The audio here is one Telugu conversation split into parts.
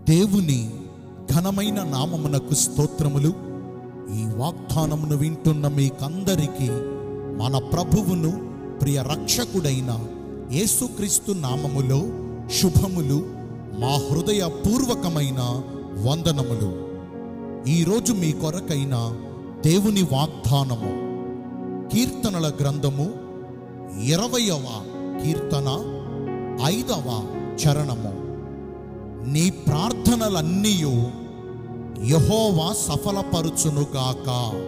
దేవుని ఘనమైన నామమునకు స్తోత్రములు ఈ వాగ్దానమును వింటున్న మీకందరికీ మన ప్రభువును ప్రియ రక్షకుడైన యేసుక్రీస్తు నామములో శుభములు మా హృదయపూర్వకమైన వందనములు ఈరోజు మీ కొరకైన దేవుని వాగ్దానము కీర్తనల గ్రంథము ఇరవయవ కీర్తన ఐదవ చరణము నీ ప్రార్థనలన్నీ యహోవా సఫలపరుచునుగాక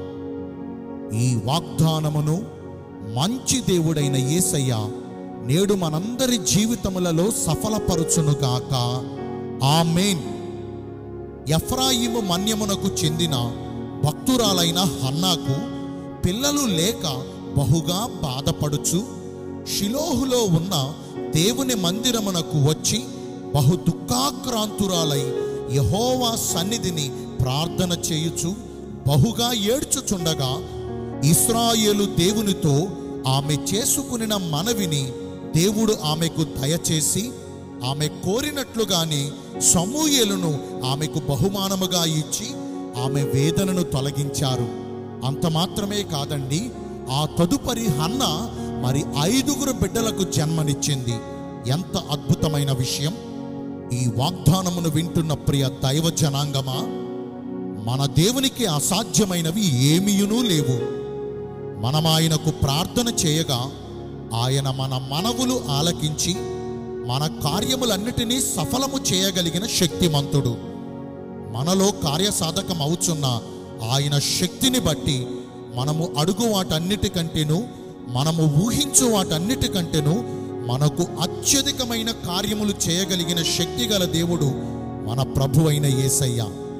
ఈ వాగ్దానమును మంచి దేవుడైన యేసయ్య నేడు మనందరి జీవితములలో సఫలపరుచునుగాక ఆమేన్ ఎఫ్రాయిము మన్యమునకు చెందిన భక్తురాలైన హన్నాకు పిల్లలు లేక బహుగా బాధపడుచు షిలోహులో ఉన్న దేవుని మందిరమునకు వచ్చి బహు దుఃఖాక్రాంతురాలై యహోవా సన్నిధిని ప్రార్థన చేయుచు బహుగా ఏడ్చుచుండగా ఇస్రాయేలు దేవునితో ఆమె చేసుకునిన మనవిని దేవుడు ఆమెకు దయచేసి ఆమె కోరినట్లుగానే సమూయేలును ఆమెకు బహుమానముగా ఇచ్చి ఆమె వేదనను తొలగించారు అంత మాత్రమే కాదండి ఆ తదుపరి హన్న మరి ఐదుగురు బిడ్డలకు జన్మనిచ్చింది ఎంత అద్భుతమైన విషయం ఈ వాగ్దానమును వింటున్న ప్రియ దైవ జనాంగమా మన దేవునికి అసాధ్యమైనవి ఏమీయునూ లేవు మనం ఆయనకు ప్రార్థన చేయగా ఆయన మన మనవులు ఆలకించి మన కార్యములన్నిటినీ సఫలము చేయగలిగిన శక్తిమంతుడు మనలో కార్యసాధకం అవుచున్న ఆయన శక్తిని బట్టి మనము అడుగు వాటన్నిటికంటేను మనము ఊహించు వాటన్నిటికంటేను మనకు అత్యధికమైన కార్యములు చేయగలిగిన శక్తి గల దేవుడు మన ప్రభు అయిన యేసయ్య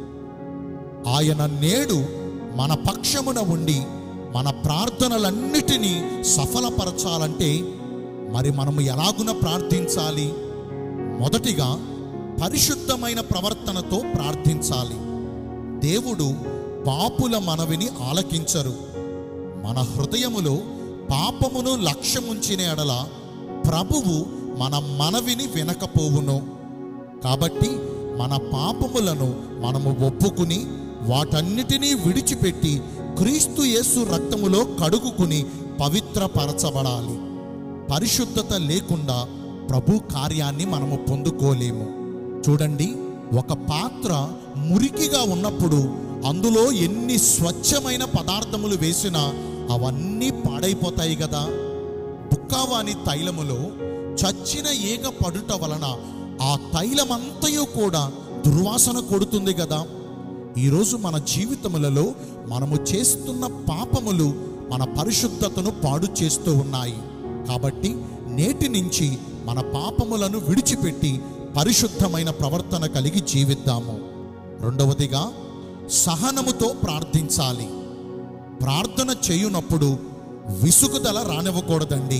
ఆయన నేడు మన పక్షమున ఉండి మన ప్రార్థనలన్నిటినీ సఫలపరచాలంటే మరి మనము ఎలాగున ప్రార్థించాలి మొదటిగా పరిశుద్ధమైన ప్రవర్తనతో ప్రార్థించాలి దేవుడు పాపుల మనవిని ఆలకించరు మన హృదయములో పాపమును లక్ష్యముంచిన ఎడల ప్రభువు మన మనవిని వినకపోవును కాబట్టి మన పాపములను మనము ఒప్పుకుని వాటన్నిటినీ విడిచిపెట్టి క్రీస్తు యేసు రక్తములో కడుగుకుని పవిత్రపరచబడాలి పరిశుద్ధత లేకుండా ప్రభు కార్యాన్ని మనము పొందుకోలేము చూడండి ఒక పాత్ర మురికిగా ఉన్నప్పుడు అందులో ఎన్ని స్వచ్ఛమైన పదార్థములు వేసినా అవన్నీ పాడైపోతాయి కదా బుక్కావాని తైలములో చచ్చిన ఈగ పడుట వలన ఆ తైలమంతయు కూడా దుర్వాసన కొడుతుంది కదా ఈరోజు మన జీవితములలో మనము చేస్తున్న పాపములు మన పరిశుద్ధతను పాడు చేస్తూ ఉన్నాయి కాబట్టి నేటి నుంచి మన పాపములను విడిచిపెట్టి పరిశుద్ధమైన ప్రవర్తన కలిగి జీవిద్దాము రెండవదిగా సహనముతో ప్రార్థించాలి ప్రార్థన చేయునప్పుడు విసుగుదల రానివ్వకూడదండి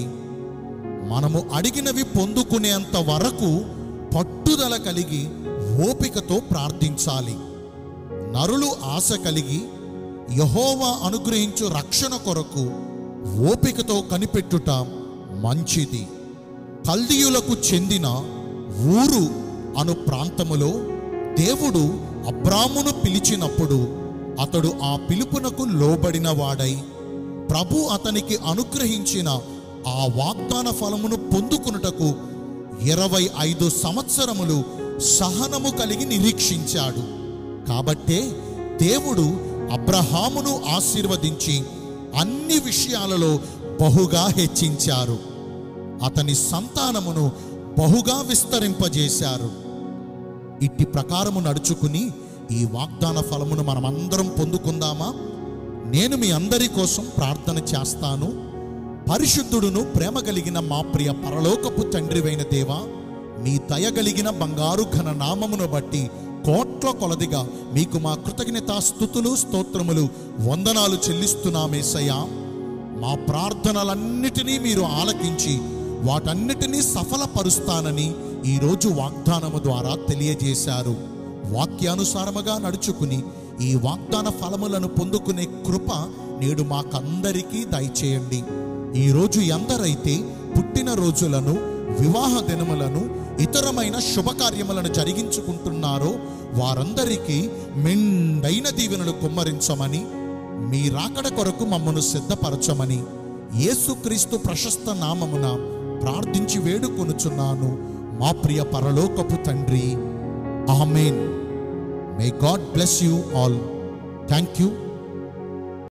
మనము అడిగినవి పొందుకునేంత వరకు పట్టుదల కలిగి ఓపికతో ప్రార్థించాలి నరులు ఆశ కలిగి యహోవా అనుగ్రహించు రక్షణ కొరకు ఓపికతో కనిపెట్టుట మంచిది కల్దీయులకు చెందిన ఊరు అను ప్రాంతములో దేవుడు అబ్రామును పిలిచినప్పుడు అతడు ఆ పిలుపునకు లోబడిన వాడై ప్రభు అతనికి అనుగ్రహించిన ఆ వాగ్దాన ఫలమును పొందుకునుటకు ఇరవై ఐదు సంవత్సరములు సహనము కలిగి నిరీక్షించాడు కాబట్టే దేవుడు అబ్రహామును ఆశీర్వదించి అన్ని విషయాలలో బహుగా హెచ్చించారు అతని సంతానమును బహుగా విస్తరింపజేశారు ఇట్టి ప్రకారము నడుచుకుని ఈ వాగ్దాన ఫలమును మనమందరం పొందుకుందామా నేను మీ అందరి కోసం ప్రార్థన చేస్తాను పరిశుద్ధుడును ప్రేమ కలిగిన మా ప్రియ పరలోకపు తండ్రివైన దేవా మీ దయగలిగిన బంగారు ఘన నామమును బట్టి కోట్ల కొలదిగా మీకు మా కృతజ్ఞతా స్థుతులు స్తోత్రములు వందనాలు చెల్లిస్తున్నామేసయ్యా మా ప్రార్థనలన్నిటినీ మీరు ఆలకించి వాటన్నిటినీ సఫలపరుస్తానని ఈరోజు వాగ్దానము ద్వారా తెలియజేశారు వాక్యానుసారముగా నడుచుకుని ఈ వాగ్దాన ఫలములను పొందుకునే కృప నేడు మాకందరికీ దయచేయండి ఈరోజు ఎందరైతే పుట్టిన రోజులను వివాహ దినములను ఇతరమైన శుభకార్యములను జరిగించుకుంటున్నారో వారందరికీ మెండైన దీవెనలు కుమ్మరించమని మీ రాకడ కొరకు మమ్మను సిద్ధపరచమని యేసుక్రీస్తు ప్రశస్త నామమున ప్రార్థించి వేడుకొనుచున్నాను మా ప్రియ పరలోకపు తండ్రి amen may God bless you all thank you